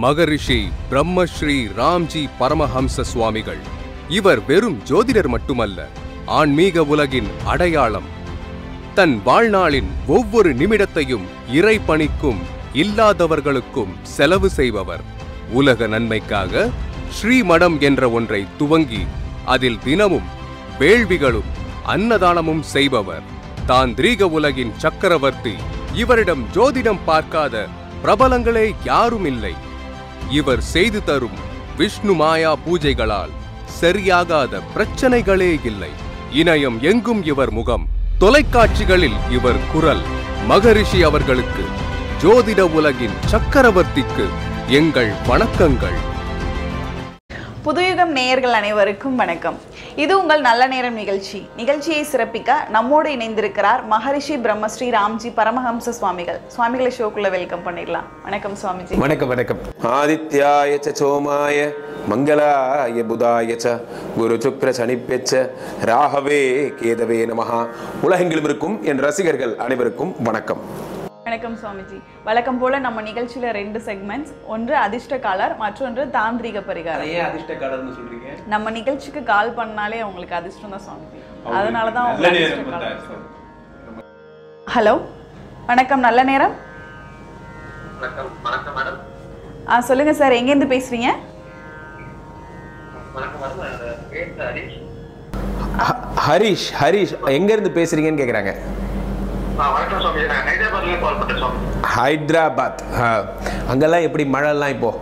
மகரிஷி பிரம்மஸ்ரீ ராம்ஜி பரமஹம்ச சுவாமிகள் இவர் வெறும் ஜோதிடர் மட்டுமல்ல ஆன்மீக உலகின் அடையாளம் தன் வாழ்நாளின் ஒவ்வொரு நிமிடத்தையும் இறை பணிக்கும் இல்லாதவர்களுக்கும் செலவு செய்பவர் உலக நன்மைக்காக ஸ்ரீமடம் என்ற ஒன்றை துவங்கி அதில் தினமும் வேள்விகளும் அன்னதானமும் செய்பவர் தாந்திரீக உலகின் சக்கரவர்த்தி இவரிடம் ஜோதிடம் பார்க்காத பிரபலங்களே யாரும் இல்லை இவர் செய்து தரும் விஷ்ணு மாயா பூஜைகளால் சரியாகாத பிரச்சனைகளே இல்லை இணையம் எங்கும் இவர் முகம் தொலைக்காட்சிகளில் இவர் குரல் மகரிஷி அவர்களுக்கு ஜோதிட உலகின் சக்கரவர்த்திக்கு எங்கள் வணக்கங்கள் புதுயுகம் நேயர்கள் அனைவருக்கும் வணக்கம் இது உங்கள் நல்ல நேரம் நிகழ்ச்சி நிகழ்ச்சியை சிறப்பிக்க நம்மோடு இணைந்திருக்கிறார் மகரிஷி பிரம்மஸ்ரீ ராம்ஜி பரமஹம்ச சுவாமிகள் சுவாமிகளை ஷோக்குள்ள வெல்கம் பண்ணிடலாம் வணக்கம் சுவாமிஜி வணக்கம் வணக்கம் ஆதித்யாய ச சோமாய மங்களாய புதாய ச குரு சுக்ர சனிப்பெச்ச ராகவே கேதவே நமஹா உலகெங்கிலும் இருக்கும் என் ரசிகர்கள் அனைவருக்கும் வணக்கம் வணக்கம் சுவாமிஜி வழக்கம் போல நம்ம நிகழ்ச்சியில ரெண்டு செக்மெண்ட்ஸ் ஒன்று அதிர்ஷ்ட காலர் மற்றொன்று தாந்திரிக பரிகாரம் ஏன் அதிர்ஷ்ட காலர்னு சொல்றீங்க நம்ம நிகழ்ச்சிக்கு கால் பண்ணாலே உங்களுக்கு அதிர்ஷ்டம் தான் சுவாமிஜி அதனால தான் நல்ல உங்களுக்கு நேரம் அதிர்ஷ்ட வந்தா காலர் ஹலோ வணக்கம் நல்ல நேரம் வணக்கம் வணக்கம் மேடம் ஆ சொல்லுங்க சார் எங்கேருந்து பேசுறீங்க வணக்கம் மேடம் என்னோட பேர் ஹரிஷ் ஹ- ஹரிஷ் ஹரிஷ் எங்க இருந்து பேசுறீங்கன்னு கேக்குறாங்க ஆ வணக்கம் சுவாமி நான் ஹைதராபாத்லேருந்து கால் பண்ணுறேன் சுவாமி ஹைதராபாத் ஆ, அங்கெல்லாம் எப்படி மழைலாம் இப்போ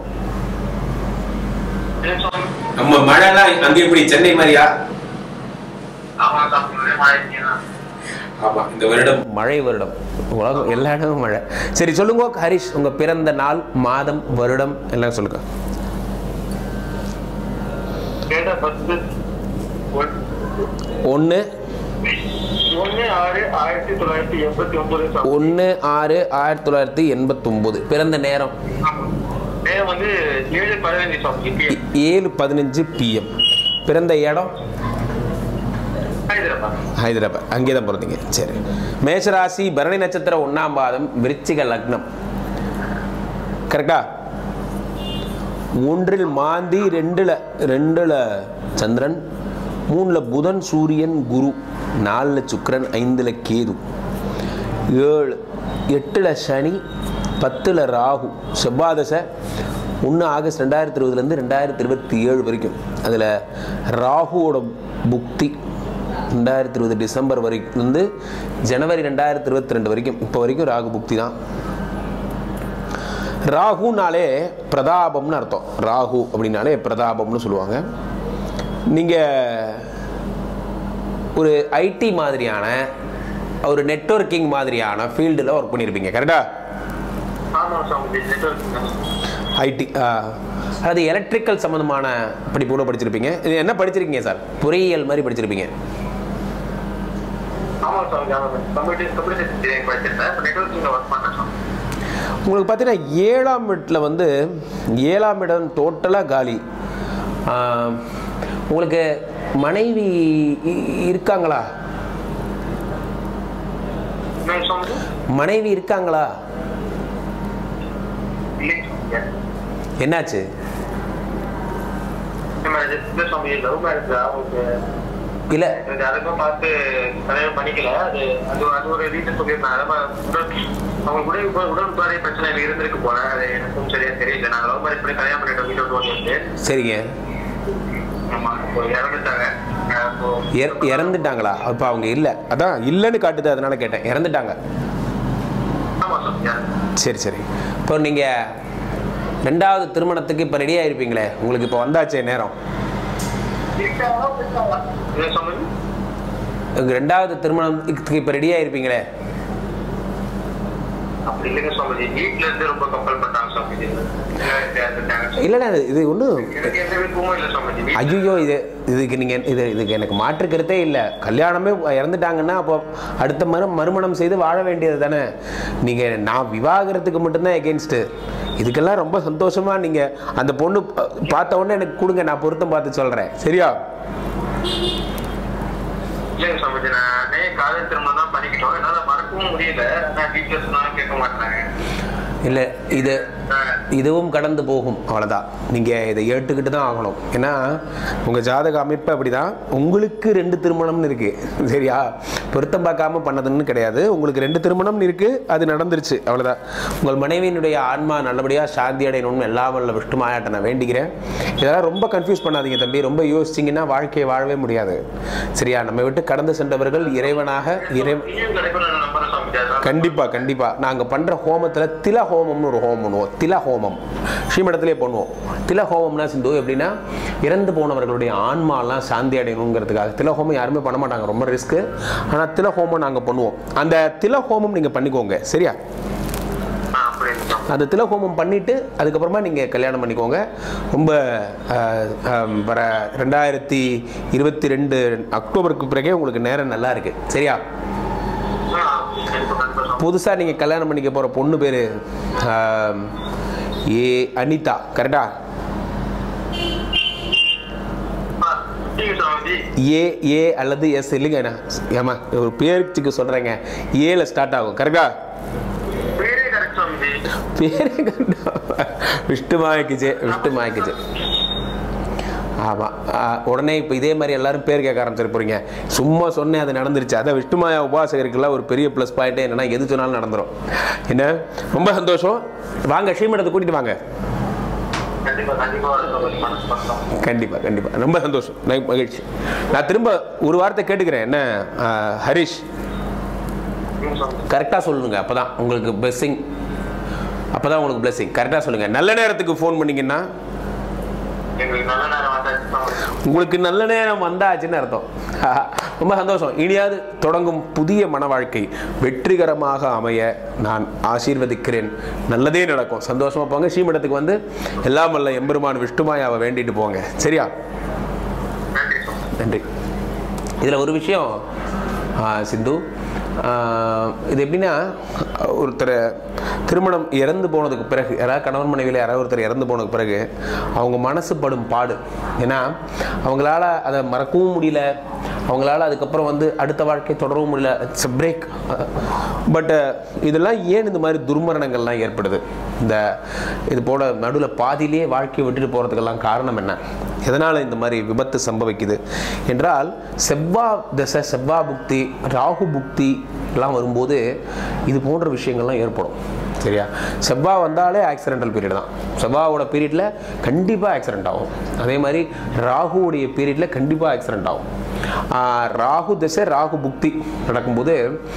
ஏன் சுவாமி நம்ம மழைலாம் அங்க எப்படி சென்னை மாதிரியா ஆமாம் சாமி ஒரே மழை இருக்கீங்களா ஆமா இந்த வருடம் மழை வருடம் உலகம் எல்லா இடமும் மழை சரி சொல்லுங்க ஹரிஷ் உங்க பிறந்த நாள் மாதம் வருடம் எல்லாம் சொல்லுங்க டேட்டா பத்து ஒன்று ஒன்று ஆறு ஆயிரத்தி தொள்ளாயிரத்தி எண்பத்தி ஒன்பது சாமி ஒன்று ஆறு ஆயிரத்தி தொள்ளாயிரத்தி எண்பத்தொம்போது பிறந்த நேரம் நேரம் வந்து ஏழு பதினஞ்சு சாமி பிஎம் ஏழு பதினஞ்சு பிஎம் பிறந்த இடம் ஹைதராபாத் ஹைதராபாத் அங்கே தான் பிறந்தீங்க சரி மேஷராசி பரணி நட்சத்திரம் ஒன்றாம் பாதம் விருச்சிக லக்னம் கரெக்டா ஒன்றில் மாந்தி ரெண்டுல ரெண்டுல சந்திரன் மூணுல புதன் சூரியன் குரு நாலுல சுக்கிரன் ஐந்துல கேது ஏழு எட்டுல சனி பத்துல ராகு செவ்வாதசை ஒன்று ஆகஸ்ட் ரெண்டாயிரத்தி இருபதுலேருந்து ரெண்டாயிரத்தி இருபத்தி ஏழு வரைக்கும் அதில் ராகுவோட புக்தி ரெண்டாயிரத்தி இருபது டிசம்பர் வரைக்கும் இருந்து ஜனவரி ரெண்டாயிரத்தி இருபத்தி ரெண்டு வரைக்கும் இப்போ வரைக்கும் ராகு புக்தி தான் ராகுனாலே பிரதாபம்னு அர்த்தம் ராகு அப்படின்னாலே பிரதாபம்னு சொல்லுவாங்க நீங்கள் ஒரு ஐடி மாதிரியான ஒரு நெட்வொர்க்கிங் மாதிரியான ஃபீல்டில் ஒர்க் பண்ணியிருப்பீங்க கரெக்டா ஆமாம் சாமி நெட்ஒர்க் ஐடி அதாவது எலக்ட்ரிக்கல் சம்மந்தமான படிப்பு கூட படிச்சிருப்பீங்க இது என்ன படிச்சிருக்கீங்க சார் பொறியியல் மாதிரி படிச்சிருப்பீங்க ஆமாம் சாமி ஆமாம் கம்ப்யூட்டர் கம்ப்யூட்டர் இன்ஜினியரிங் படிச்சிருந்தேன் இப்போ நெட்ஒர்க்கிங்கில் ஒர்க் பண்ணுறேன் சாமி உங்களுக்கு பார்த்தீங்கன்னா ஏழாம் இடத்துல வந்து ஏழாம் இடம் டோட்டலாக காலி ஆஹ், உங்களுக்கு மனைவி இ- இருக்காங்களா என்ன சாமி மனைவி இருக்காங்களா இல்லைங்க சாமி என்னாச்சு மேரேஜ் இல்லை சாமி லவ் மேரேஜ் அவங்களுக்கு இல்லை எனக்கு அதுக்கும் பார்த்து கல்யாணம் பண்ணிக்கல அது அது அது ஒரு ரீசன் சொல்லியிருந்தேன் அதான் உடல் அவங்க கூட இப்போ உடல் உபாதை பிரச்சனை இருந்திருக்கு போல அது எனக்கும் சரியா தெரியல நான் லவ் மேரேஜ் பண்ணி கல்யாணம் பண்ணிட்டோம் வீட்டை விட்டு வந்து சரிங்க ஆமா இப்போ இறந்துட்டாங்க நான் இப்போ இற- இறந்துட்டாங்களா அப்போ அவங்க இல்லை அதான் இல்லைன்னு காட்டுது அதனால கேட்டேன் இறந்துட்டாங்க ஆமா சார் சரி சரி இப்போ நீங்கள் ரெண்டாவது திருமணத்துக்கு இப்போ ரெடியாக இருப்பீங்களே உங்களுக்கு இப்போ வந்தாச்சே நேரம் என்ன சொன்னீங்க உங்கள் ரெண்டாவது திருமணத்துக்கு இப்போ ரெடியாக இருப்பீங்களே அப்படி இல்லைங்க சுவாமிஜி வீட்டுல இருந்து ரொம்ப கம்பல் பண்ணாங்க சுவாமிஜி இறந்துட்டாங்க இல்லைண்ணா இது- இது ஒன்றும் எனக்கு எந்த விருப்பமும் இல்லை சுவாமிஜி வீட்டுல ஐயோ இது இதுக்கு நீங்கள் இது இதுக்கு எனக்கு மாற்று கருத்தே இல்லை கல்யாணமே இறந்துட்டாங்கன்னா அப்போ அடுத்த மறு மறுமணம் செய்து வாழ வேண்டியது தானே நீங்கள் நான் விவாகரத்துக்கு மட்டும்தான் எகென்ஸ்ட்டு இதுக்கெல்லாம் ரொம்ப சந்தோஷமாக நீங்கள் அந்த பொண்ணு ப- பார்த்த உடனே எனக்கு கொடுங்க நான் பொருத்தம் பார்த்து சொல்கிறேன் சரியா இல்லைங்க சுவாமிஜி நானே காதல் திருமணம் தான் பண்ணிக்கிட்டோம் என்னால மறக்கவும் முடியல ஆனா வீட்டுல சொன்னாலும் கேட்க மாட்டாங்க இல்லை இது இதுவும் கடந்து போகும் அவ்வளோதான் நீங்கள் இதை ஏற்றுக்கிட்டு தான் ஆகணும் ஏன்னா உங்கள் ஜாதக அமைப்பு அப்படி தான் உங்களுக்கு ரெண்டு திருமணம்னு இருக்குது சரியா பொருத்தம் பார்க்காம பண்ணதுன்னு கிடையாது உங்களுக்கு ரெண்டு திருமணம்னு இருக்குது அது நடந்துருச்சு அவ்வளோதான் உங்கள் மனைவியினுடைய ஆன்மா நல்லபடியாக சாந்தி அடையணும்னு எல்லாம் வல்ல விஷ்ணுமாயாட்ட நான் வேண்டிக்கிறேன் இதெல்லாம் ரொம்ப கன்ஃபியூஸ் பண்ணாதீங்க தம்பி ரொம்ப யோசிச்சிங்கன்னா வாழ்க்கையை வாழவே முடியாது சரியா நம்ம விட்டு கடந்து சென்றவர்கள் இறைவனாக இறை நீயும் கிடைக்கும் நான் நம்புறேன் சுவாமிஜி அதான் கண்டிப்பா கண்டிப்பா நாங்க பண்ற ஹோமத்துல தில ஹோமம்னு ஒரு ஹோமம் பண்ணுவோம் தில ஹோமம் ஸ்ரீமடத்திலே பண்ணுவோம் தில ஹோமம்னா சிந்து எப்படின்னா இறந்து போனவர்களுடைய ஆன்மாலாம் சாந்தி அடையணுங்கிறதுக்காக தில ஹோமம் யாருமே பண்ண மாட்டாங்க ரொம்ப ரிஸ்க் ஆனா தில ஹோமம் நாங்க பண்ணுவோம் அந்த தில ஹோமம் நீங்க பண்ணிக்கோங்க சரியா ஆ, புரியுது சுவாமி. அந்த தில ஹோமம் பண்ணிட்டு அதுக்கப்புறமா நீங்க கல்யாணம் பண்ணிக்கோங்க ரொம்ப அஹ், அஹ், வர ரெண்டாயிரத்தி இருபத்தி ரெண்டு அக்டோபருக்கு பிறகே உங்களுக்கு நேரம் நல்லா இருக்கு சரியா ஆ, கண்டிப்பா, கண்டிப்பா சுவாமி. புதுசாக நீங்கள் கல்யாணம் பண்ணிக்க போகிற பொண்ணு பேர் ஏ அனிதா கரெக்டா ஆ, சரிங்க சுவாமிஜி. ஏ ஏ அல்லது எஸ் இல்லைங்க என்ன ஏமா ஒரு பேருக்கு சொல்கிறேங்க ஏல ஸ்டார்ட் ஆகும் கரெக்டா பேரே correct சுவாமிஜி. பேரே கரெக்டா விஷ்ணு மாய்க்குச்சு விஷ்ணு மாய்க்குச்சு ஆமாம் உடனே இப்போ இதே மாதிரி எல்லாரும் பேர் கேட்க ஆரம்பிச்சிட போறீங்க சும்மா சொன்னேன் அது நடந்துருச்சு அதான் விஷ்ணுமாயா உபாசகருக்குலாம் ஒரு பெரிய ப்ளஸ் பாயிண்ட்டே என்னன்னா எது சொன்னாலும் நடந்துரும் என்ன ரொம்ப சந்தோஷம் வாங்க ஸ்ரீமடத்தை கூட்டிட்டு வாங்க கண்டிப்பா கண்டிப்பா வரும் சுவாமிஜி. மனசு பக்கம். கண்டிப்பா கண்டிப்பா ரொம்ப சந்தோஷம் நை- மகிழ்ச்சி நான் திரும்ப ஒரு வார்த்தை கேட்டுக்கிறேன் என்ன ஆ, ஹரிஷ் ம், சுவாமிஜி. கரெக்டாக சொல்லுங்க அப்பதான் உங்களுக்கு பிளெஸ்ஸிங் அப்பதான் உங்களுக்கு பிளெஸ்ஸிங் கரெக்டாக சொல்லுங்க நல்ல நேரத்துக்கு ஃபோன் பண்ணீங்கன்னா எங்களுக்கு நல்ல நேரம் வந்தாச்சு சுவாமிஜி. உங்களுக்கு நல்ல நேரம் வந்தாச்சுன்னு அர்த்தம் ரொம்ப சந்தோஷம் இனியாவது தொடங்கும் புதிய மன வாழ்க்கை வெற்றிகரமாக அமைய நான் ஆசீர்வதிக்கிறேன் நல்லதே நடக்கும் சந்தோஷமா போங்க ஸ்ரீமடத்துக்கு வந்து எல்லாம் வல்ல எம்பெருமான் விஷ்ணுமாயாவை வேண்டிட்டு போங்க சரியா நன்றி சுவாமிஜி. நன்றி இதில் ஒரு விஷயம் ஆ, சிந்து ஆ, இது எப்படின்னா ஒருத்தர் திருமணம் இறந்து போனதுக்கு பிறகு யாராவது கணவன் மனைவியில் யாராவது ஒருத்தர் இறந்து போனதுக்கு பிறகு அவங்க மனசு படும் பாடு ஏன்னா அவங்களால அதை மறக்கவும் முடியல அவங்களால அதுக்கப்புறம் வந்து அடுத்த வாழ்க்கை தொடரவும் முடியல இட்ஸ் பிரேக் பட் இதெல்லாம் ஏன் இந்த மாதிரி துர்மரணங்கள்லாம் ஏற்படுது இந்த இது போல நடுவில் பாதியிலேயே வாழ்க்கையை விட்டுட்டு போகிறதுக்கெல்லாம் காரணம் என்ன எதனால் இந்த மாதிரி விபத்து சம்பவிக்குது என்றால் செவ்வா தசை செவ்வா புக்தி ராகு புக்தி எல்லாம் வரும்போது இது போன்ற விஷயங்கள்லாம் ஏற்படும் சரியா செவ்வா வந்தாலே ஆக்சிடென்டல் பீரியட் தான் செவ்வாவோட பீரியடில் கண்டிப்பாக ஆக்சிடென்ட் ஆகும் அதே மாதிரி ராகுவுடைய பீரியடில் கண்டிப்பாக ஆக்சிடென்ட் ஆகும் ஆஹ் ராகு திசை ராகு புக்தி நடக்கும்போது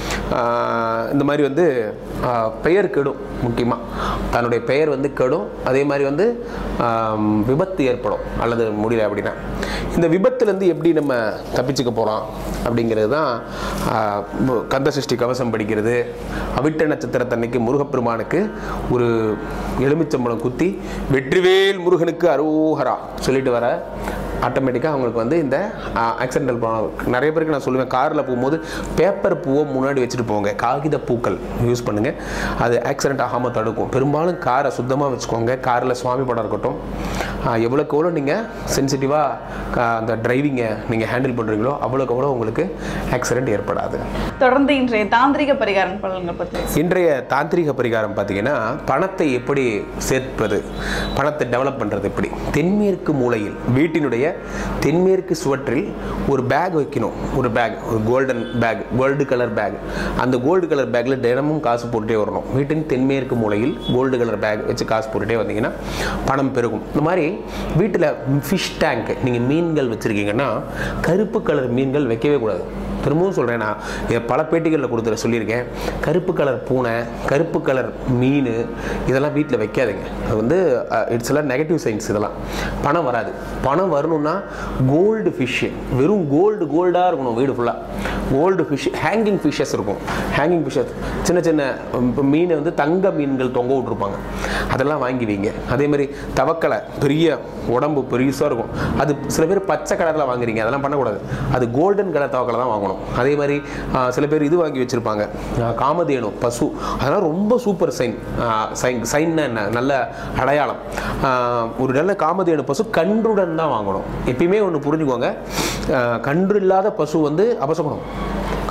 ஆஹ் இந்த மாதிரி வந்து ஆஹ் பெயர் கெடும் முக்கியமாக தன்னுடைய பெயர் வந்து கெடும் அதே மாதிரி வந்து ஆம், விபத்து ஏற்படும் அல்லது முடியல அப்படின்னா இந்த விபத்துலேருந்து எப்படி நம்ம தப்பிச்சுக்க போகிறோம் அப்படிங்கிறது தான் ஆஹ், மு- கந்த சஷ்டி கவசம் படிக்கிறது அவிட்ட நட்சத்திரத்தன்னைக்கு முருகப்பெருமானுக்கு ஒரு எலுமிச்சம்பழம் குத்தி வெற்றிவேல் முருகனுக்கு அரோகரா சொல்லிட்டு வர ஆட்டோமேட்டிக்காக அவங்களுக்கு வந்து இந்த ஆக்சிடென்டல் நிறைய பேருக்கு நான் சொல்லுவேன் காரில் போகும்போது பேப்பர் பூவை முன்னாடி வச்சுட்டு போங்க காகித பூக்கள் யூஸ் பண்ணுங்கள் அது ஆக்சிடென்ட் ஆகாமல் தடுக்கும் பெரும்பாலும் காரை சுத்தமாக வச்சுக்கோங்க காரில் சுவாமி படம் இருக்கட்டும் ஆஹ் எவ்வளோக்கு எவ்வளோ நீங்கள் சென்சிட்டிவாக அந்த டிரைவிங்கை நீங்கள் ஹேண்டில் பண்ணுறீங்களோ அவ்வளோக்கு எவ்வளோ உங்களுக்கு ஆக்சிடென்ட் ஏற்படாது தொடர்ந்து இன்றைய தாந்திரிக பரிகாரம் பலன்கள் பற்றி இன்றைய தாந்திரிக பரிகாரம் பார்த்தீங்கன்னா பணத்தை எப்படி சேர்ப்பது பணத்தை டெவலப் பண்ணுறது எப்படி தென்மேற்கு மூலையில் வீட்டினுடைய தென்மேற்கு சுவற்றில் ஒரு பேக் வைக்கணும் ஒரு பேக் ஒரு golden bag gold colour bag அந்த கோல்டு கலர் பேக்கில் தினமும் காசு போட்டுட்டே வரணும் வீட்டின் தென்மேற்கு மூலையில் கோல்டு கலர் பேக் வச்சு காசு போட்டுட்டே வந்தீங்கன்னா பணம் பெருகும் இந்த மாதிரி வீட்டில் ஃபிஷ் டேங்க் நீங்கள் மீன்கள் வச்சுருக்கீங்கன்னா கருப்பு கலர் மீன்கள் வைக்கவே கூடாது திரும்பவும் சொல்கிறேன் நான் இதை பல பேட்டிகளில் கொடுத்துட சொல்லியிருக்கேன் கருப்பு கலர் பூனை கருப்பு கலர் மீன் இதெல்லாம் வீட்டில் வைக்காதீங்க அது வந்து இட்ஸ் எல்லாம் நெகட்டிவ் சைன்ஸ் இதெல்லாம் பணம் வராது பணம் வரணும்னா கோல்டு ஃபிஷ்ஷு வெறும் கோல்டு கோல்டாக இருக்கணும் வீடு ஃபுல்லாக கோல்டு ஃபிஷ் ஹேங்கிங் ஃபிஷ்ஷஸ் இருக்கும் ஹேங்கிங் ஃபிஷ்ஷஸ் சின்ன சின்ன உம், மீனை வந்து தங்க மீன்கள் தொங்க விட்ருப்பாங்க அதெல்லாம் வாங்கி வைங்க அதே மாதிரி தவக்கலை பெரிய உடம்பு பெருசாக இருக்கும் அது சில பேர் பச்சை கலரில் வாங்குறீங்க அதெல்லாம் பண்ணக்கூடாது அது கோல்டன் கலர் தவக்கலை தான் வாங்கணும் அதே மாதிரி ஆ, சில பேர் இது வாங்கி வச்சுருப்பாங்க காமதேனு பசு அதெல்லாம் ரொம்ப சூப்பர் சைன் சைன் சைன்னா என்ன நல்ல அடையாளம் ஆ, ஒரு நல்ல காமதேனு பசு கன்றுடன் தான் வாங்கணும் எப்பயுமே ஒன்று புரிஞ்சுக்கோங்க ஆ, கன்று இல்லாத பசு வந்து அபசகுணம்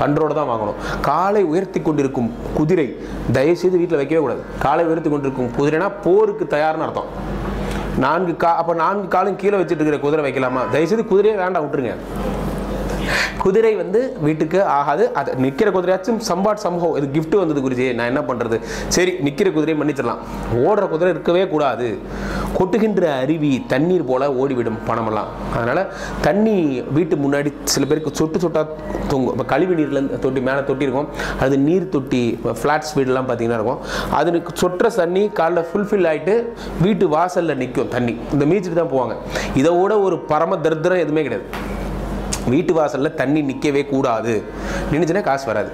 கன்றோடு தான் வாங்கணும் காலை உயர்த்தி கொண்டிருக்கும் குதிரை தயவுசெய்து வீட்டில் வைக்கவே கூடாது காலை உயர்த்தி கொண்டிருக்கும் குதிரைனா போருக்கு தயார்னு அர்த்தம் நான்கு கா அப்போ நான்கு காலும் கீழே வச்சுட்டு இருக்கிற குதிரை வைக்கலாமா தயவுசெய்து குதிரையே வேண்டாம் விட்டுருங்க குதிரை வந்து வீட்டுக்கு ஆகாது அது நிற்கிற குதிரையாச்சும் சம்பாட் சம்பவம் இது gift வந்தது குருஜி நான் என்ன பண்ணுறது சரி நிற்கிற குதிரையை மன்னிச்சிடலாம் ஓடுற குதிரை இருக்கவே கூடாது கொட்டுகின்ற அருவி தண்ணீர் போல ஓடிவிடும் பணமெல்லாம் அதனால் தண்ணி வீட்டு முன்னாடி சில பேருக்கு சொட்டு சொட்டா தொங்கும் இப்போ கழிவு நீர்லேருந்து தொட்டி மேலே தொட்டி இருக்கும் அது நீர் தொட்டி ஃப்ளாட்ஸ் வீடெல்லாம் பார்த்தீங்கன்னா இருக்கும் அதுக்கு சொட்டுற தண்ணி காலைல ஃபுல்ஃபில் ஆகிட்டு வீட்டு வாசலில் நிற்கும் தண்ணி இந்த மீச்சிட்டு தான் போவாங்க இதை விட ஒரு பரம தரித்திரம் எதுவுமே கிடையாது வீட்டு வாசலில் தண்ணி நிற்கவே கூடாது நின்றுச்சுன்னா காசு வராது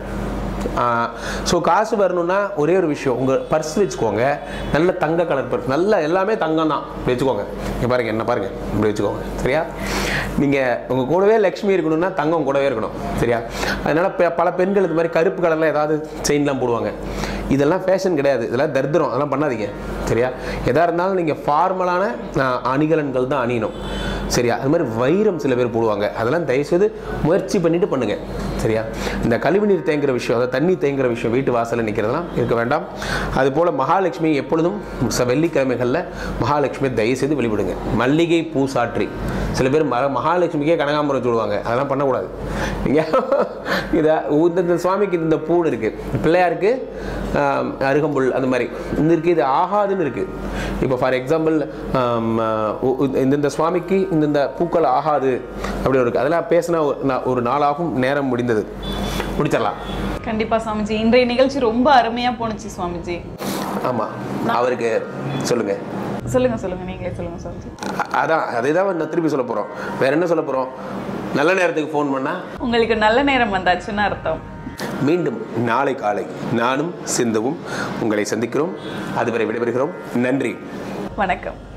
ஸோ காசு வரணும்னா ஒரே ஒரு விஷயம் உங்கள் பர்ஸ் வச்சுக்கோங்க நல்ல தங்க கலர் பர்ஸ் நல்ல எல்லாமே தங்கம் தான் இப்படி வச்சுக்கோங்க இங்கே பாருங்கள் என்ன பாருங்கள் இப்படி வச்சுக்கோங்க சரியா நீங்கள் உங்கள் கூடவே லக்ஷ்மி இருக்கணும்னா தங்கம் கூடவே இருக்கணும் சரியா அதனால் பெ- பல பெண்கள் இது மாதிரி கருப்பு கலரில் ஏதாவது செயின்லாம் போடுவாங்க இதெல்லாம் ஃபேஷன் கிடையாது இதெல்லாம் தரித்திரம் அதெல்லாம் பண்ணாதீங்க சரியா எதாக இருந்தாலும் நீங்கள் ஃபார்மலான அணிகலன்கள் தான் அணியணும் சரியா அது மாதிரி வைரம் சில பேர் போடுவாங்க அதெல்லாம் தயவுசெய்து முயற்சி பண்ணிட்டு பண்ணுங்க சரியா இந்த கழிவுநீர் தேங்குற விஷயம் அதாவது தண்ணி தேங்குற விஷயம் வீட்டு வாசலில் நிற்கிறதெல்லாம் இருக்க வேண்டாம் அதுபோல் மகாலட்சுமி எப்பொழுதும் ச- வெள்ளிக்கிழமைகளில் மகாலட்சுமியை தயவுசெய்து வெளிவிடுங்க மல்லிகை பூ சாற்றி சில பேர் ம மகாலட்சுமிக்கே கனகாம்பரம் சொல்லுவாங்க அதெல்லாம் பண்ணக்கூடாது நீங்கள் இதை இந்த இந்த சுவாமிக்கு இந்த பூ இருக்குது பிள்ளையாருக்கு ஆம், அருகம்புல் அந்த மாதிரி இந்த இருக்குது இது ஆகாதுன்னு இருக்குது இப்போ ஃபார் எக்ஸாம்பிள் இந்தந்த சுவாமிக்கு இந்தந்த பூக்கள் ஆகாது அப்படி இருக்கு அதெல்லாம் பேசினா ஒரு நா- ஒரு நாளாகும் நேரம் முடிந்தது முடிச்சிடலாம் கண்டிப்பா சுவாமிஜி இன்றைய நிகழ்ச்சி ரொம்ப அருமையா போணுச்சு சுவாமிஜி ஆமாம் அவருக்கு சொல்லுங்கள் சொல்லுங்க சொல்லுங்க நீங்களே சொல்லுங்க சுவாமிஜி அதான் அதே தான் நான் திருப்பி சொல்ல போகிறோம் வேற என்ன சொல்ல போகிறோம் நல்ல நேரத்துக்கு ஃபோன் பண்ணால் உங்களுக்கு நல்ல நேரம் வந்தாச்சுன்னு அர்த்தம் மீண்டும் நாளை காலை நானும் சிந்துவும் உங்களை சந்திக்கிறோம் அதுவரை விடைபெறுகிறோம் நன்றி வணக்கம்